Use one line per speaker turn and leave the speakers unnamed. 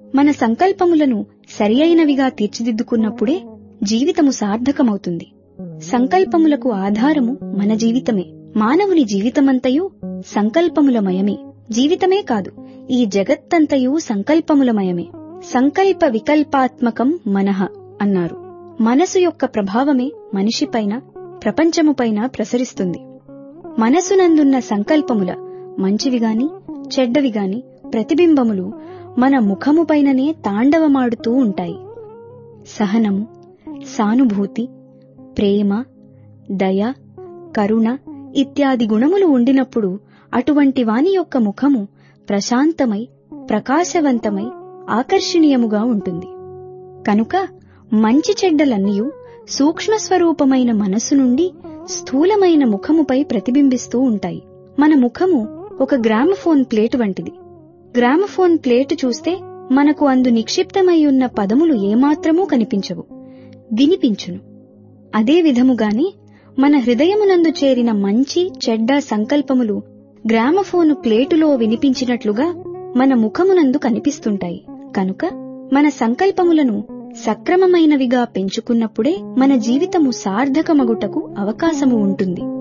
మన సంకల్పములను సరి అయినవిగా తీర్చిదిద్దుకున్నప్పుడే జీవితము సార్థకమవుతుంది సంకల్పములకు ఆధారము మన జీవితమే మానవుని జీవితమంతయు సంకల్పములమయమే జీవితమే కాదు ఈ జగత్తంతయు సంకల్పములమయమే సంకల్ప వికల్పాత్మకం మనః అన్నారు మనసు యొక్క ప్రభావమే మనిషిపైన ప్రపంచముపైన ప్రసరిస్తుంది మనసునందున్న సంకల్పముల మంచివిగాని చెడ్డవిగాని ప్రతిబింబములు మన ముఖముపైననే తాండవమాడుతూ ఉంటాయి సహనము సానుభూతి ప్రేమ దయ కరుణ ఇత్యాది గుణములు ఉండినప్పుడు అటువంటి వాని యొక్క ముఖము ప్రశాంతమై ప్రకాశవంతమై ఆకర్షణీయముగా ఉంటుంది కనుక మంచి చెడ్డలన్నీయు సూక్ష్మ స్వరూపమైన మనస్సు నుండి స్థూలమైన ముఖముపై ప్రతిబింబిస్తూ ఉంటాయి మన ముఖము ఒక గ్రామఫోన్ ప్లేటు వంటిది గ్రామఫోన్ ప్లేటు చూస్తే మనకు అందు నిక్షిప్తమై ఉన్న పదములు ఏమాత్రమూ కనిపించవు వినిపించును అదే విధముగాని మన హృదయమునందు చేరిన మంచి చెడ్డ సంకల్పములు గ్రామఫోను ప్లేటులో వినిపించినట్లుగా మన ముఖమునందు కనిపిస్తుంటాయి కనుక మన సంకల్పములను సక్రమమైనవిగా పెంచుకున్నప్పుడే మన జీవితము సార్థకమగుటకు అవకాశము ఉంటుంది